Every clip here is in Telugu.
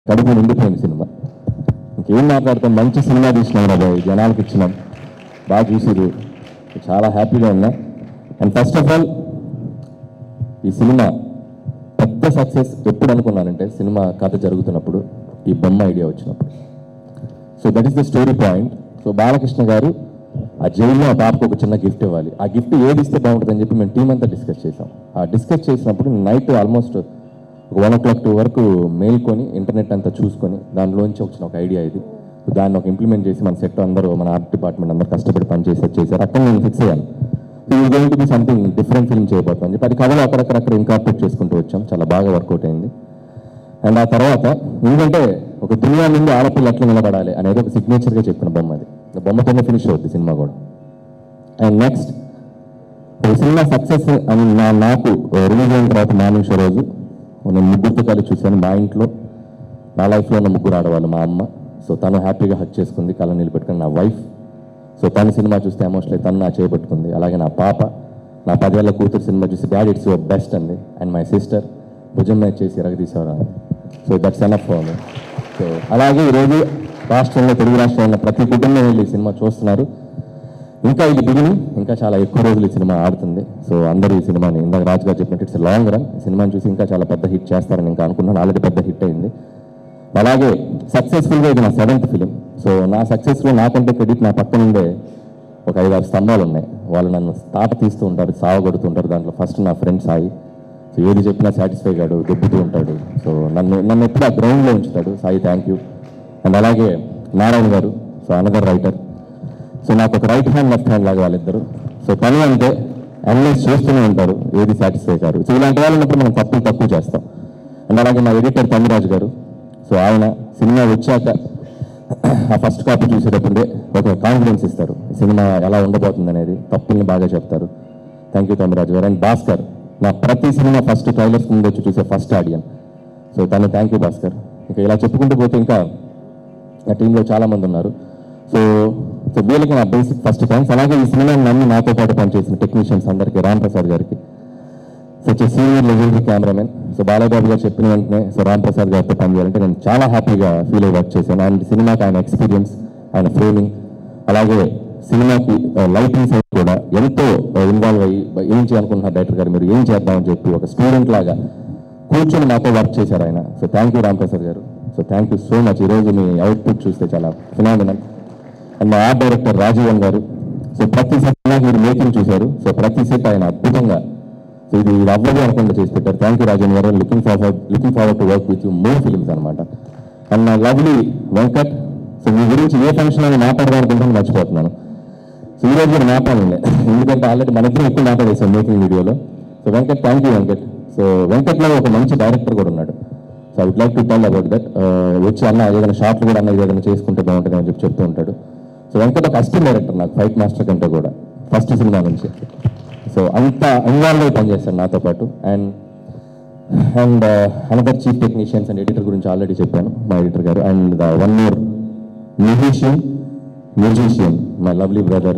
కడుపు నిండిపోయింది సినిమా ఇంకేం మాట్లాడతాం మంచి సినిమా తీసినాం రా బాయ్ జనాలకు ఇచ్చినాం బాగా చూసిరు చాలా హ్యాపీగా ఉన్నా అండ్ ఫస్ట్ ఆఫ్ ఆల్ ఈ సినిమా పెద్ద సక్సెస్ ఎప్పుడు అనుకున్నానంటే సినిమా కథ జరుగుతున్నప్పుడు ఈ బొమ్మ ఐడియా వచ్చినప్పుడు so that is the story point so Balakrishna garu ఆ జైల్లో ఆ పాపకు ఒక చిన్న గిఫ్ట్ ఇవ్వాలి ఆ గిఫ్ట్ ఏది ఇస్తే బాగుంటుందని చెప్పి మేము టీం అంతా డిస్కస్ చేసాం ఆ డిస్కస్ చేసినప్పుడు night almost one o'clock two వరకు మేల్కొని ఇంటర్నెట్ అంతా చూసుకొని దానిలోంచి వచ్చిన ఒక ఐడియా ఇది సో దాన్ని ఒక ఇంప్లిమెంట్ చేసి మన సెట్ అందరూ మన ఆర్ట్ డిపార్ట్మెంట్ అందరూ కష్టపడి పని చేసి చేశారు అక్కడ నేను ఫిక్స్ అయ్యాను సో ఇది going to be something different film చేయబోతాం అని చెప్పి అది కథలో అక్కడక్కడక్కడ ఇంకార్పొరేట్ చేసుకుంటూ వచ్చాం చాలా బాగా వర్కౌట్ అయింది అండ్ ఆ తర్వాత ఎందుకంటే ఒక దునియా నుండి ఆడపిల్ల ఎట్లా నిలబడాలి అనేది ఒక సిగ్నేచర్గా చెప్పిన బొమ్మ అది ఆ బొమ్మతోనే ఫినిష్ అవుద్ది సినిమా కూడా అండ్ నెక్స్ట్ ఒక సినిమా సక్సెస్ అని నా నాకు రిలీజ్ అయిన తర్వాత మార్నింగ్ షో రోజు నేను ముగ్గురితో కలిసి చూశాను మా ఇంట్లో నా లైఫ్లో ఉన్న ముగ్గురు ఆడవాళ్ళు మా అమ్మ సో తను హ్యాపీగా హక్ చేసుకుంది కళ్ళ నిలబెట్టుకుని నా వైఫ్ సో తన సినిమా చూస్తే ఎమోషనల్ తను నా చేపట్టుకుంది అలాగే నా పాప నా పదేళ్ల కూతురు సినిమా చూసి డాడీ ఇట్స్ యువర్ బెస్ట్ అంది అండ్ మై సిస్టర్ భుజం మీద చేసి ఎరగదీసేవారు so that's enough for me so అలాగే ఈరోజు రాష్ట్రంలో తెలుగు రాష్ట్రంలో ప్రతి కుటుంబం వెళ్ళి ఈ సినిమా చూస్తున్నారు ఇంకా ఇది బిగినింగ్ ఇంకా చాలా ఎక్కువ రోజులు ఈ సినిమా ఆడుతుంది సో అందరూ ఈ సినిమాని ఇందాక రాజు గారు చెప్పినట్టు ఇట్స్ లాంగ్ రన్ ఈ సినిమాని చూసి ఇంకా చాలా పెద్ద హిట్ చేస్తారని ఇంకా అనుకున్నాను ఆల్రెడీ పెద్ద హిట్ అయింది అలాగే సక్సెస్ఫుల్గా ఇది నా సెవెంత్ ఫిలిం సో నా సక్సెస్లో నాకంటే క్రెడిట్ నా పక్కన ఉండే ఒక ఐదారు స్తంభాలు ఉన్నాయి వాళ్ళు నన్ను తాట తీస్తూ ఉంటారు సావగొడుతూ ఉంటారు దాంట్లో ఫస్ట్ నా ఫ్రెండ్ సాయి సో ఏది చెప్పినా సాటిస్ఫై కాడు దెబ్బతూ ఉంటాడు సో నన్ను నన్ను ఎప్పుడు ఆ గ్రౌండ్లో ఉంచుతాడు సాయి థ్యాంక్ యూ అండ్ అలాగే నారాయణ గారు సో అనదర్ రైటర్ సో నాకు ఒక రైట్ హ్యాండ్ లెఫ్ట్ హ్యాండ్ లాగా వాళ్ళిద్దరు సో పని అంటే అనలైజ్ చేస్తూనే ఉంటారు ఏది సాటిస్ఫై కారు సో ఇలాంటి వాళ్ళు ఉన్నప్పుడు మనం తప్పులు తక్కువ చేస్తాం అండ్ అలాగే మా ఎడిటర్ తమ్మిరాజు గారు సో ఆయన సినిమా వచ్చాక ఆ ఫస్ట్ కాపీ చూసేటప్పుడే ఒక కాన్ఫిడెన్స్ ఇస్తారు ఈ సినిమా ఎలా ఉండబోతుంది అనేది తప్పుల్ని బాగా చెప్తారు థ్యాంక్ యూ తమ్మిరాజు గారు అండ్ భాస్కర్ నా ప్రతి సినిమా ఫస్ట్ ట్రైలర్స్ ముందు వచ్చి చూసే ఫస్ట్ ఆడియన్ సో తను థ్యాంక్ యూ భాస్కర్ ఇంకా ఇలా చెప్పుకుంటూ పోతే ఇంకా నా టీంలో చాలా మంది ఉన్నారు సో సో వీళ్ళకి నా బేసిక్ ఫస్ట్ థ్యాంక్స్ అలాగే ఈ సినిమాని నమ్మి నాతో పాటు పనిచేసిన టెక్నీషియన్స్ అందరికీ రామ్ ప్రసాద్ గారికి such senior legendary cameraman so Balayyababu garu చెప్పిన వెంటనే సో రామ్ ప్రసాద్ గారితో పనిచేయాలంటే నేను చాలా హ్యాపీగా ఫీల్ అయ్యి వర్క్ చేశాను అండ్ సినిమాకి ఆయన ఎక్స్పీరియన్స్ ఆయన ఫ్రేమింగ్ అలాగే సినిమాకి లైటింగ్ సైడ్ కూడా ఎంతో ఇన్వాల్వ్ అయ్యి ఏం చేయాలనుకుంటున్నారు డైరెక్టర్ గారు మీరు ఏం చేద్దామని చెప్పి ఒక స్టూడెంట్ లాగా కూర్చొని నాతో వర్క్ చేశారు ఆయన so thank you Ram Prasad garu so thank you so much ఈరోజు మీ అవుట్పుట్ చూస్తే చాలా ఫినామినల్ అండ్ మా art director Rajeevan garu so ప్రతి సెట్ మీరు మేకింగ్ చూశారు సో ప్రతి సెట్ ఆయన అద్భుతంగా సో ఇది ఇది అవ్వదు అనుకుంటూ చేసి పెట్టారు thank you Rajan garu looking forward looking forward to work with you more films అనమాట అండ్ నా లవ్లీ వెంకట్ సో మీ గురించి ఏ ఫంక్షన్ అని మాట్లాడదాం అనుకుంటాను మర్చిపోతున్నాను సో ఈ రోజు కూడా మాట్లాడండి ఎందుకంటే ఆల్రెడీ మన ఇద్దరం ఎక్కువ మాట్లాడేసాం మేకింగ్ వీడియోలో so Venkat thank you Venkat so వెంకట్లో ఒక మంచి డైరెక్టర్ కూడా ఉన్నాడు so I would like to tell about that వచ్చి అన్న ఏదైనా షార్ట్లు కూడా అన్న ఏదైనా చేసుకుంటే బాగుంటుంది అని చెప్పి చెప్తూ ఉంటాడు సో వెంకట్ ఒక అసిస్టెంట్ డైరెక్టర్ నాకు ఫైట్ మాస్టర్ కంటే కూడా ఫస్ట్ సినిమా నుంచి సో అంత ఇన్వాల్వ్ అయి పనిచేస్తాడు నాతో పాటు and and another chief technicians and editor గురించి ఆల్రెడీ చెప్పాను మా editor garu and the one more musician musician my lovely brother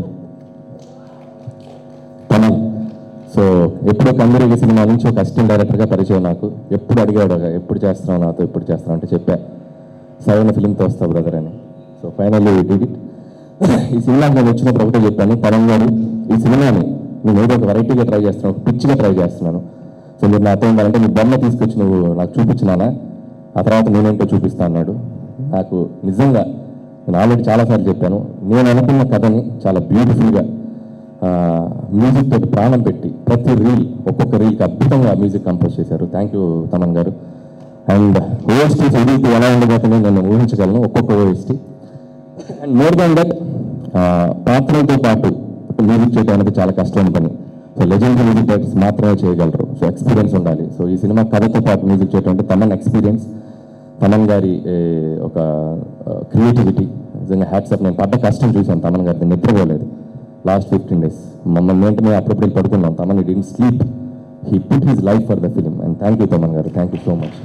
Thaman so ఎప్పుడో కందరికి సినిమా నుంచి ఒక అసిస్టెంట్ డైరెక్టర్గా పరిచయం నాకు ఎప్పుడు అడిగాడు ఎప్పుడు చేస్తున్నావు నాతో ఎప్పుడు చేస్తున్నావు అంటే చెప్పా సరైన ఫిలింతో వస్తావు బ్రదర్ అని సో ఫైనల్లీ డిడ్ ఇట్ ఈ సినిమాకి నేను వచ్చినప్పుడు ఒకటే చెప్పాను పవన్ గారు ఈ సినిమాని నేను ఏదో ఒక వెరైటీగా ట్రై చేస్తున్నాను ఒక పిచ్చిగా ట్రై చేస్తున్నాను సో మీరు నాతో ఉండాలంటే నీ బొమ్మ తీసుకొచ్చి నువ్వు నాకు చూపించినానా ఆ తర్వాత నేనేంటో చూపిస్తా అన్నాడు నాకు నిజంగా నేను ఆల్రెడీ చాలాసార్లు చెప్పాను నేను అనుకున్న కథని చాలా బ్యూటిఫుల్గా మ్యూజిక్ తోటి ప్రాణం పెట్టి ప్రతి రీల్ ఒక్కొక్క రీల్కి అద్భుతంగా మ్యూజిక్ కంపోజ్ చేశారు thank you Thaman garu and OST చదివితే ఎలా ఉండబోతుందో నేను ఊహించగలను ఒక్కొక్క OST and more than that పాత్రలతో పాటు మ్యూజిక్ చేయడం అనేది చాలా కష్టమైన పని సో లెజెండ్ మ్యూజిక్ డైరెక్టర్స్ మాత్రమే చేయగలరు సో ఎక్స్పీరియన్స్ ఉండాలి సో ఈ సినిమా కథతో పాటు మ్యూజిక్ చేయడం అంటే తమన్ ఎక్స్పీరియన్స్ తమన్ గారి ఏ, ఒక క్రియేటివిటీ నిజంగా హ్యాట్సప్ నేను పడ్డ కష్టం చూశాను తమన్ గారిని నిద్రపోలేదు లాస్ట్ ఫిఫ్టీన్ డేస్ మమ్మల్ని ఏంటి మేము అప్పుడప్పుడు వెళ్ళి పడుకున్నాం Thaman it in sleep he put his life for the film and thank you Thaman garu thank you so much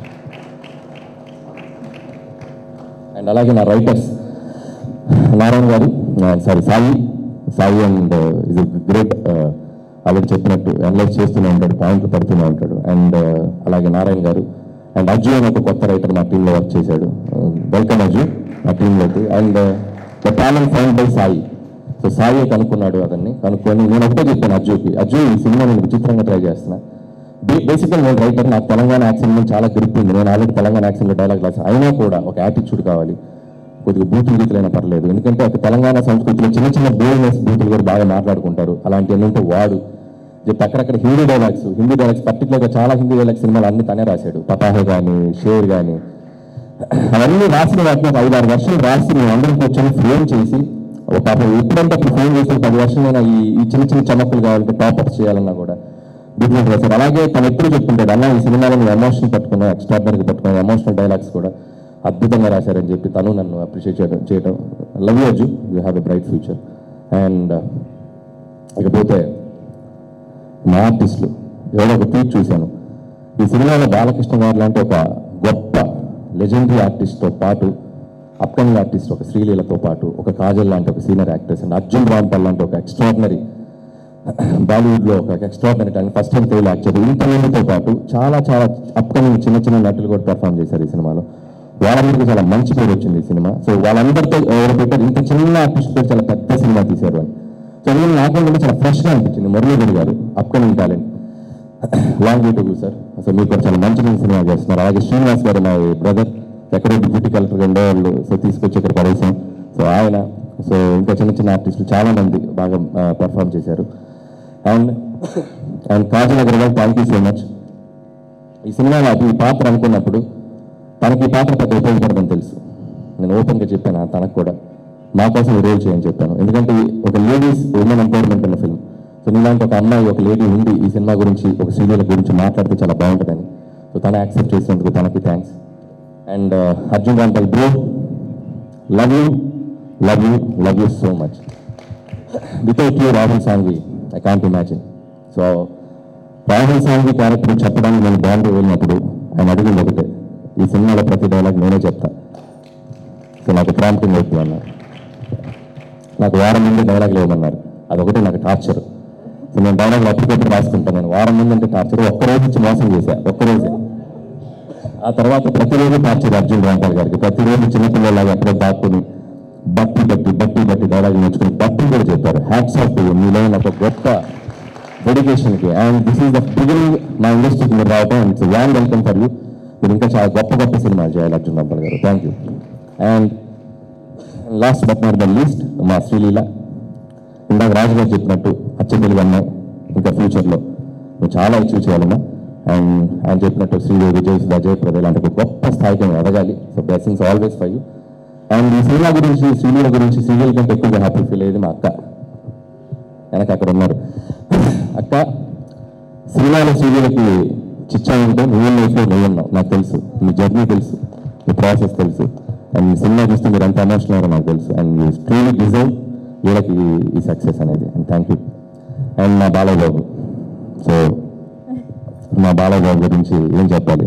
and అలాగే నా writers Narayana garu sorry Sai Sai and is great already చెప్పినట్టు అనలైజ్ చేస్తూనే ఉంటాడు పాయింట్లు పడుతూనే ఉంటాడు అండ్ అలాగే నారాయణ గారు అండ్ అజ్జు అని ఒక కొత్త రైటర్ మా టీంలో వర్క్ చేశాడు వెల్కమ్ అజ్జు మా టీంలోకి and the talent found by Sai so Sai కనుక్కున్నాడు అతన్ని కనుక్కొని నేను ఒకటే చెప్పాను అజ్జుకి అజ్జు ఈ సినిమా నేను విచిత్రంగా ట్రై చేస్తున్నా బేసిక్గా నేను రైటర్ నాకు తెలంగాణ యాక్సెంట్ మీద చాలా గ్రిప్ ఉంది నేను ఆల్రెడీ తెలంగాణ యాక్సెంట్లో డైలాగ్ రాసాను అయినా కూడా ఒక యాటిట్యూడ్ కావాలి కొద్దిగా బూతులు గీతులైనా పర్లేదు ఎందుకంటే ఒక తెలంగాణ సంస్కృతిలో చిన్న చిన్న బోల్నెస్ బూతులు కూడా బాగా మాట్లాడుకుంటారు అలాంటివన్నీ ఉంటే వాడు చెప్పి అక్కడక్కడ హిందీ డైలాగ్స్ హిందీ డైలాగ్స్ పర్టికులర్గా చాలా హిందీ డైలాగ్స్ సినిమాలు అన్ని తనే రాశాడు పతాహే కానీ షేర్ కానీ అవన్నీ రాసిన వాటిని ఒక ఐదారు వర్షాలు రాసి మేము అందరం కూర్చొని ఫ్రేమ్ చేసి ఒక పాపం ఎప్పుడంటే అప్పుడు ఫ్రేమ్ చేసి పది వర్షాలైనా ఈ ఈ చిన్న చిన్న చమక్కులు కావాలంటే టాపర్స్ చేయాలన్నా కూడా డిఫరెంట్ రాశారు అలాగే తను ఎప్పుడు చెప్తుంటాడు అన్న ఈ సినిమాలో నువ్వు ఎమోషన్ పట్టుకున్నావు ఎక్స్ట్రాడినరీగా పట్టుకున్నావు ఎమోషనల్ డైలాగ్స్ కూడా అద్భుతంగా రాశారని చెప్పి తను నన్ను అప్రిషియేట్ చేయడం చేయడం love you you have a bright future and ఇకపోతే మా ఆర్టిస్టులు ఎవరో ఒక ట్వీట్ చూశాను ఈ సినిమాలో బాలకృష్ణ గారు లాంటి ఒక గొప్ప లెజెండరీ ఆర్టిస్ట్తో పాటు అప్కమింగ్ ఆర్టిస్ట్ ఒక శ్రీలీలతో పాటు ఒక కాజల్ లాంటి ఒక senior actors and Arjun Rampal లాంటి ఒక ఎక్స్ట్రాడినరీ బాలీవుడ్లో ఒక extraordinary talent first time Telugu actor ఇంతమందితో పాటు చాలా చాలా అప్కమింగ్ చిన్న చిన్న నటులు కూడా పెర్ఫామ్ చేశారు ఈ సినిమాలో వాళ్ళందరికీ చాలా మంచి పేరు వచ్చింది ఈ సినిమా సో వాళ్ళందరితో ఎవరు పెట్టారు ఇంత చిన్న ఆర్టిస్ట్ పేరు చాలా పెద్ద సినిమా తీశారు అని సో అందులో నాకు కూడా చాలా ఫ్రెష్గా అనిపించింది Muralidhar garu upcoming talent long way to go sir అసలు మీకు కూడా చాలా మంచి మంచి సినిమా చేస్తున్నారు అలాగే శ్రీనివాస్ గారు మా బ్రదర్ ఎక్కడో డిప్యూటీ కలెక్టర్ ఉండేవాళ్ళు సో తీసుకొచ్చి ఇక్కడ పడేసాం సో ఆయన సో ఇంకా చిన్న చిన్న ఆర్టిస్టులు చాలా మంది బాగా పర్ఫామ్ చేశారు and and Kajal Aggarwal thank you so much ఈ సినిమాలో అది ఈ పాత్ర అనుకున్నప్పుడు తనకి ఈ పాత్ర పెద్ద ఉపయోగపడదని తెలుసు నేను ఓపెన్గా చెప్పాను తనకు కూడా మా కోసం ఈ రోల్ చేయని చెప్పాను ఎందుకంటే ఈ ఒక లేడీస్ ఉమెన్ ఎంపవర్మెంట్ అన్న ఫిల్మ్ సో నీలాంటి ఒక అమ్మాయి ఒక లేడీ ఉండి ఈ సినిమా గురించి ఒక సీరియల్ గురించి మాట్లాడితే చాలా బాగుంటుందని సో తను యాక్సెప్ట్ చేసినందుకు తనకి thanks and Arjun Rampal bro love you love you love you so much without you Rahul Sanghi I can't imagine so Rahul Sanghi character చెప్పడానికి నేను బాంబే వెళ్ళినప్పుడు ఆయన అడిగింది ఒకటే ఈ సినిమాలో ప్రతి డైలాగ్ నేనే చెప్తా సో నాకు ప్రాంప్టింగ్ అవుతుంది అన్నారు నాకు వారం ముందు డైలాగ్ లేవమన్నారు అదొకటి నాకు టార్చర్ సో నేను డైలాగ్ అప్పటికప్పుడు రాసుకుంటాను నేను వారం ముందు అంటే టార్చర్ ఒక్కరోజు ఇచ్చి మోసం చేశా ఒక్కరోజే ఆ తర్వాత ప్రతిరోజు టార్చర్ అర్జున్ రాంపాల్ గారికి ప్రతిరోజు చిన్నపిల్లలాగా ఎక్కడో దాక్కుని బట్టి బట్టి బట్టి బట్టి డైలాగ్ నేర్చుకుని బట్టి కూడా చెప్పారు హ్యాట్స్ ఆఫ్ మీలో ఉన్న ఒక గొప్ప డెడికేషన్కి and this is the beginning మా ఇండస్ట్రీకి మీరు రావడం it's warm welcome for you మీరు ఇంకా చాలా గొప్ప గొప్ప సినిమాలు చేయాలి Arjun Rampal garu thank you and last but not the least మా శ్రీలీల ఇందాక రాజు గారు చెప్పినట్టు అచ్చ తెలుగు అమ్మాయి ఇంకా ఫ్యూచర్లో నువ్వు చాలా అచీవ్ చేయాలమ్మా అండ్ ఆయన చెప్పినట్టు శ్రీదేవి విజయ్ సుధా జయప్రద ఇలాంటి ఒక గొప్ప స్థాయికి నువ్వు ఎదగాలి so blessings always for you and ఈ సినిమా గురించి శ్రీలీల గురించి సీరియల్ కంటే ఎక్కువగా హ్యాపీ ఫీల్ అయ్యేది మా అక్క వెనక అక్కడ ఉన్నారు అక్క సినిమాలో శ్రీలీలకి చిచ్చా ఉంటే నువ్వు లైఫ్లో నువ్వు ఉన్నావు నాకు తెలుసు నీ జర్నీ తెలుసు నీ ప్రాసెస్ తెలుసు అండ్ సినిమా చూస్తే మీరు ఎంత ఎమోషనల్ అయ్యారో నాకు తెలుసు అండ్ యూ ట్రూలీ డిజర్వ్ వీళ్ళకి ఈ సక్సెస్ అనేది అండ్ థ్యాంక్ యూ అండ్ మా బాలయ్య బాబు సో మా బాలయ్య బాబు గురించి ఏం చెప్పాలి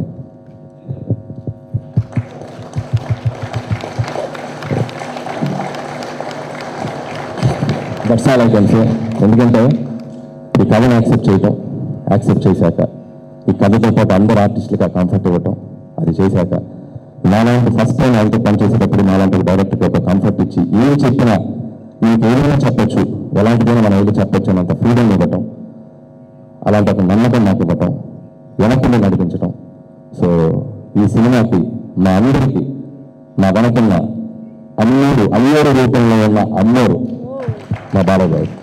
that's all I can say ఎందుకంటే ఈ కథను యాక్సెప్ట్ చేయటం యాక్సెప్ట్ చేశాక ఈ కథతో పాటు అందరు ఆర్టిస్టులకి ఆ కంఫర్ట్ ఇవ్వటం అది చేశాక నాలాంటి ఫస్ట్ టైం ఆయనతో పనిచేసేటప్పుడు నాలాంటి ఒక డైరెక్టర్కి ఒక కంఫర్ట్ ఇచ్చి ఏం చెప్పినా ఈయనకి ఏదైనా చెప్పొచ్చు ఎలాంటిదైనా మనం ఏదో చెప్పొచ్చు అన్నంత ఫ్రీడమ్ ఇవ్వటం అలాంటి ఒక నమ్మకం నాకు ఇవ్వటం వెనక్కి నడిపించటం సో ఈ సినిమాకి మా అందరికీ మా వెనకున్న అన్నోరు అన్నోరు రూపంలో ఉన్న అన్నోరు మా బాలయ్య గారు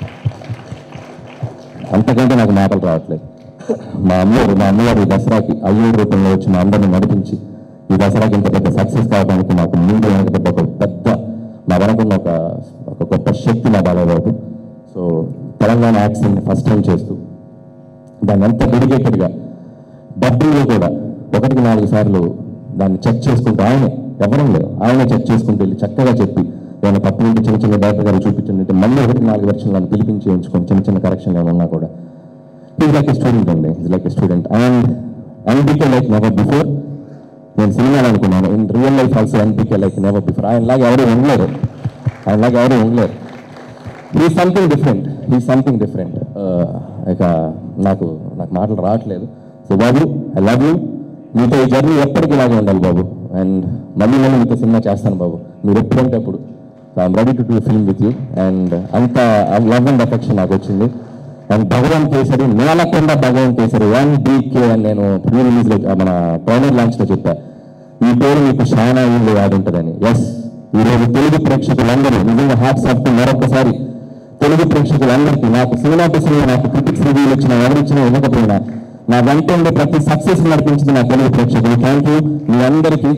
అంతకంటే నాకు మాటలు రావట్లేదు మా అమ్మవారు మా అమ్మవారు ఈ దసరాకి అయ్యూరు రూపంలో వచ్చి మా అందరిని నడిపించి ఈ దసరాకి ఇంత పెద్ద సక్సెస్ కావడానికి మాకు ముందు వెనక పెద్ద ఒక పెద్ద మా వెనకున్న ఒక ఒక గొప్ప శక్తి మా Balayya Babu so Telangana accent first time చేస్తూ దాన్ని ఎంత డెడికేటెడ్గా డబ్బుల్లో కూడా ఒకటికి నాలుగు సార్లు దాన్ని చెక్ చేసుకుంటూ ఆయనే ఎవరం లేదు ఆయనే చెక్ చేసుకుంటూ వెళ్ళి చక్కగా చెప్పి ఏమైనా తప్పు ఉంటే చిన్న చిన్న డైరెక్టర్ గారు చూపించండి మళ్ళీ ఒకటి నాలుగు వెర్షన్ నన్ను పిలిపించి ఎంచుకొని చిన్న చిన్న కరెక్షన్ ఏమైనా ఉన్నా కూడా ఈజ్ లైక్ ఎ స్టూడెంట్ అండి is like a student and NBK like never before నేను సినిమాలో అనుకున్నాను in real life also NBK like never before ఆయనలాగా ఎవరు ఉండలేరు ఆయనలాగా ఎవరు ఉండలేరు ఈ సంథింగ్ డిఫరెంట్ ఈ సంథింగ్ డిఫరెంట్ ఇక నాకు నాకు మాటలు రావట్లేదు so Babu I love you మీతో ఈ జర్నీ ఎప్పటికీ ఇలాగే ఉండాలి బాబు అండ్ మళ్ళీ మళ్ళీ మీతో సినిమా చేస్తాను బాబు మీరు ఎప్పుడంటే అప్పుడు I'm ready to do film with you and అంత లవ్ అండ్ అఫెక్షన్ నాకు వచ్చింది and Bhagavanth Kesari Nelakonda Bhagavanth Kesari one BK అని నేను ప్రీ రిలీజ్ లో మన ట్రైలర్ లాంచ్ లో చెప్పా ఈ పేరు మీకు చాలా ఏళ్ళు యాదుంటుందని ఎస్ ఈరోజు తెలుగు ప్రేక్షకులందరూ నిజంగా హ్యాట్స్ ఆఫ్ మరొకసారి తెలుగు ప్రేక్షకులందరికీ నాకు సినిమా టు సినిమా నాకు క్రిటిక్స్ రివ్యూలు ఇచ్చిన ఎవరు ఇచ్చినా ఇవ్వకపోయినా నా వెంట ఉండే ప్రతి సక్సెస్ నడిపించింది నా తెలుగు ప్రేక్షకులు థ్యాంక్ యూ మీ అందరికీ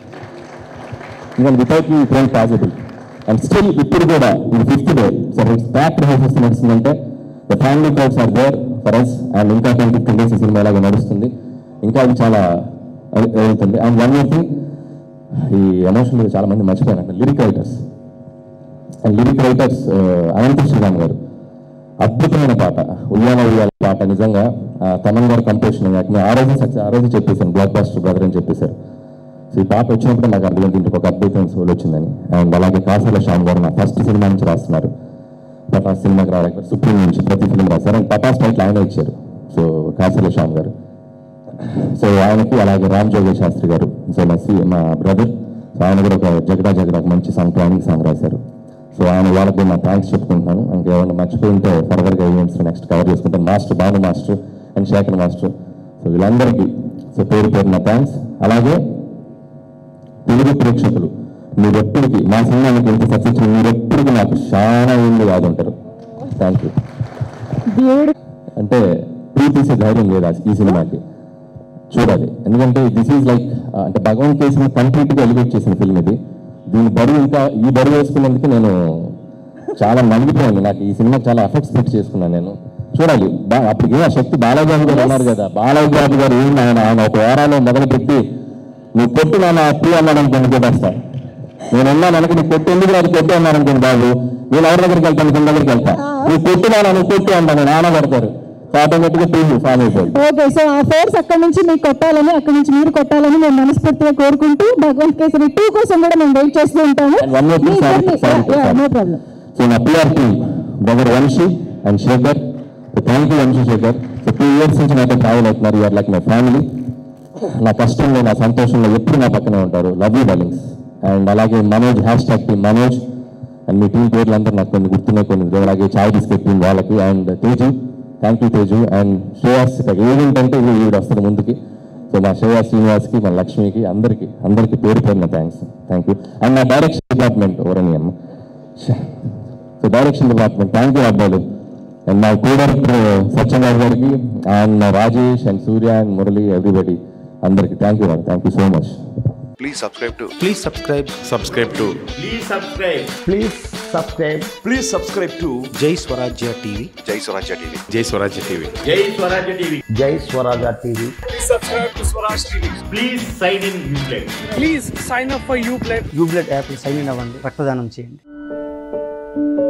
even without you it went possible and still ఇప్పుడు కూడా ఇది ఫిఫ్త్ డే సరే ఇట్స్ బ్యాక్ రిహర్సల్స్ నడుస్తుందంటే the family crowds are there for us and ఇంకా టెన్ ఫిఫ్టీన్ డేస్ ఈ సినిమా ఇలాగే నడుస్తుంది ఇంకా అది చాలా అయి- అవుతుంది అండ్ వన్ మోర్ థింగ్ ఈ ఎమోషన్ చాలా మంది మర్చిపోయారు lyric writers and lyric writers Anantha Sriram garu అద్భుతమైన పాట ఉయ్యాల ఉయ్యాల పాట నిజంగా ఆ, తమన్ గారు కంపోజిషన్ నేను ఆ రోజు సక్సెస్ ఆ రోజు చెప్పేశాను బ్లాక్ బాస్టర్ బ్రదర్ అని చెప్పేశారు సో ఈ పాట వచ్చినప్పుడు నాకు అర్థం ఇంటికి ఒక అద్భుతమైన సోల్ వచ్చిందని అండ్ అలాగే కాసాల శ్యామ్ గారు నా ఫస్ట్ సినిమా నుంచి రాస్తున్నారు పటాస్ సినిమాకి రావడానికి సుప్రీం నుంచి ప్రతి ఫిల్మ్ రాశారు అండ్ పటాస్ టైటిల్ ఆయన ఇచ్చారు సో కాసాల శ్యామ్ గారు సో ఆయనకి అలాగే రామ్ జోగి శాస్త్రి గారు సో మా సి మా బ్రదర్ సో ఆయన కూడా ఒక జగడా జగడా ఒక మంచి సాంగ్ ప్లానింగ్ సాంగ్ రాశారు సో ఆయన వాళ్ళకి నా థ్యాంక్స్ చెప్పుకుంటున్నాను ఇంకేమైనా మర్చిపోయి ఉంటే ఫర్దర్గా ఈవెంట్స్ నెక్స్ట్ కవర్ చేసుకుంటాను master Bhanu master and Shekar master so వీళ్ళందరికీ సో పేరు పేరు నా థ్యాంక్స్ అలాగే తెలుగు ప్రేక్షకులు మీరు ఎప్పటికీ మా సినిమాకి ఎంత సక్సెస్ మీరు ఎప్పటికీ నాకు చాలా ఏళ్ళు కాదు ఉంటారు థ్యాంక్ యూ దేవుడు అంటే ప్రీ తీసే ధైర్యం లేదా ఈ సినిమాకి చూడాలి ఎందుకంటే దిస్ ఈజ్ లైక్ అంటే భగవాన్ కేసుని కంప్లీట్ గా ఎలివేట్ చేసిన ఫిల్మ్ ఇది దీని బరువు ఇంకా ఈ బరువు వేసుకున్నందుకు నేను చాలా నలిగిపోయాను నాకు ఈ సినిమాకి చాలా ఎఫెక్ట్స్ పెట్టి చేసుకున్నాను నేను చూడాలి బా- అప్పటికి ఆ శక్తి బాలయ్య బాబు గారు ఉన్నారు కదా బాలయ్య బాబు గారు ఏం ఆయన ఆయన ఒక వారాలో మొదలు పెట్టి నువ్వు కొట్టు నాన్న అప్పు అన్నాడు అనుకోండి కొట్టేస్తా నేను ఉన్నాను అనుకో నువ్వు కొట్టు ఎందుకు రాదు కొట్టు అన్నాను అనుకోండి బాబు నేను ఎవరి దగ్గరికి వెళ్తాను కింద దగ్గరికి వెళ్తా నువ్వు కొట్టు నాన్న నువ్వు కొట్టు అంటాను నాన్న పడతారు ఆటోమేటిక్ గా టీవీ ఫాలో అయిపోయింది ఓకే సో ఆ ఫోర్స్ అక్కడి నుంచి మీకు కొట్టాలని అక్కడి నుంచి మీరు కొట్టాలని మేము మనస్ఫూర్తిగా కోరుకుంటూ భగవంత్ కేసరి టూ కోసం కూడా మేము వెయిట్ చేస్తూ ఉంటాము And one more thing, sorry, sorry, sorry. No problem so నా PR team brother Vamsi and Shekar thank you Vamsi Shekar so two years నుంచి నాతో ట్రావెల్ అవుతున్నారు యూఆర్ లైక్ మై ఫ్యామిలీ నా కష్టంలో నా సంతోషంలో ఎప్పుడు నా పక్కనే ఉంటారు లవ్ యూ డార్లింగ్స్ అండ్ అలాగే Manoj hashtag team Manoj and మీ టీం పేర్లు అందరూ నాకు కొన్ని గుర్తున్నాయి కొన్ని అలాగే చాయ్ బిస్కెట్ టీం వాళ్ళకి and Teju thank you Teju and Shreyas event అంటే ఇది ఈవిడ వస్తుంది ముందుకి సో మా శ్రేయాస్ శ్రీనివాస్కి మన లక్ష్మికి అందరికీ అందరికీ పేరు పేరున థ్యాంక్స్ థ్యాంక్ యూ అండ్ నా డైరెక్షన్ డిపార్ట్మెంట్ ఓరని అమ్మ so direction department thank you అబ్బాయిలు అండ్ మా కో డైరెక్టర్ సత్యం గారి గారికి and Rajesh and Surya and Murali everybody అందరికి thank you thank you so much Please subscribe to Please subscribe. subscribe to Please subscribe. Please subscribe. Please subscribe to Jai Swarajya TV. Jai Swarajya TV. Jai Swarajya TV. Jai Swarajya TV. Jai Swarajya TV. Please subscribe to Swaraj TV. Please sign in Uplay. Please sign up for Uplay యూబ్లెట్ యాప్ సైన్ ఇన్ అవ్వండి రక్తదానం చేయండి